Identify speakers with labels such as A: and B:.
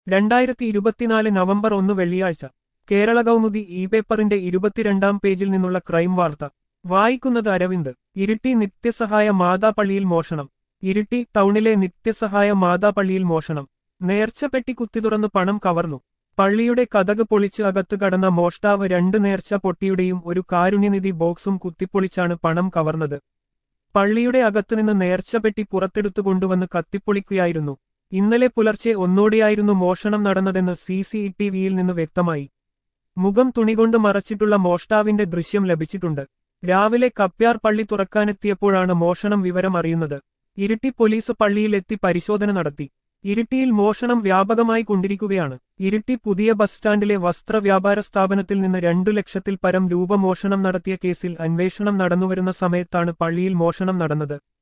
A: രണ്ടായിരത്തി ഇരുപത്തിനാല് നവംബർ ഒന്ന് വെള്ളിയാഴ്ച കേരള കൗമുദി ഇ പേപ്പറിന്റെ ഇരുപത്തിരണ്ടാം പേജിൽ നിന്നുള്ള ക്രൈം വാർത്ത വായിക്കുന്നത് അരവിന്ദ് ഇരിട്ടി നിത്യസഹായ മാതാപള്ളിയിൽ മോഷണം ഇരിട്ടി ടൗണിലെ നിത്യസഹായ മാതാപള്ളിയിൽ മോഷണം നേർച്ചപ്പെട്ടി കുത്തിതുറന്ന് പണം കവർന്നു പള്ളിയുടെ കഥക് പൊളിച്ച് അകത്ത് കടന്ന മോഷ്ടാവ് രണ്ട് നേർച്ച പൊട്ടിയുടെയും ഒരു കാരുണ്യനിധി ബോക്സും കുത്തിപ്പൊളിച്ചാണ് പണം കവർന്നത് പള്ളിയുടെ അകത്തുനിന്ന് നേർച്ചപ്പെട്ടി പുറത്തെടുത്തു കൊണ്ടുവന്ന് കത്തിപ്പൊളിക്കുകയായിരുന്നു ഇന്നലെ പുലർച്ചെ ഒന്നോടെയായിരുന്നു മോഷണം നടന്നതെന്ന് സി സി ടി വിയിൽ നിന്ന് വ്യക്തമായി മുഖം തുണികൊണ്ട് മറച്ചിട്ടുള്ള മോഷ്ടാവിന്റെ ദൃശ്യം ലഭിച്ചിട്ടുണ്ട് രാവിലെ കപ്യാർ പള്ളി തുറക്കാനെത്തിയപ്പോഴാണ് മോഷണം വിവരം അറിയുന്നത് ഇരിട്ടി പോലീസ് പള്ളിയിലെത്തി പരിശോധന നടത്തി ഇരിട്ടിയിൽ മോഷണം വ്യാപകമായി കൊണ്ടിരിക്കുകയാണ് ഇരിട്ടി പുതിയ ബസ് സ്റ്റാൻഡിലെ വസ്ത്ര വ്യാപാര സ്ഥാപനത്തിൽ നിന്ന് രണ്ടു ലക്ഷത്തിൽ പരം രൂപ മോഷണം നടത്തിയ കേസിൽ അന്വേഷണം നടന്നുവരുന്ന സമയത്താണ് പള്ളിയിൽ മോഷണം നടന്നത്